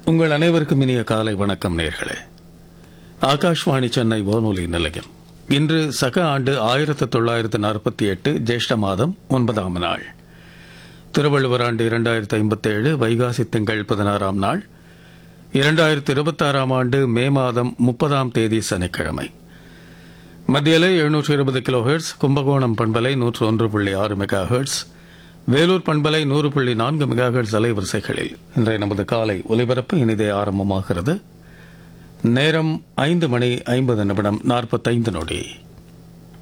உங்கள் அனைவருக்கும் இனிய காலை வணக்கம் நேர்களே ஆகாஷ்வாணி சென்னை வானொலி நிலையம் இன்று சக ஆண்டு ஆயிரத்து தொள்ளாயிரத்து நாற்பத்தி எட்டு ஜேஷ்ட மாதம் ஒன்பதாம் நாள் திருவள்ளுவர் ஆண்டு இரண்டாயிரத்து ஐம்பத்தேழு வைகாசி திங்கள் பதினாறாம் நாள் இரண்டாயிரத்து இருபத்தாறாம் ஆண்டு மே மாதம் முப்பதாம் தேதி சனிக்கிழமை மத்தியிலே எழுநூற்று இருபது கிலோ ஹெர்ட்ஸ் கும்பகோணம் பண்பலை நூற்று ஒன்று புள்ளி ஆறு மெகா ஹெர்ட்ஸ் வேலூர் பண்பலை நூறு புள்ளி நான்கு மெகா ஹெர்ட்ஸ் அலைவரிசைகளில் இன்றைய நமது காலை ஒலிபரப்பு இனிதே ஆரம்பமாகிறது நேரம் ஐந்து மணி ஐம்பது நிமிடம் நாற்பத்தைந்து நொடி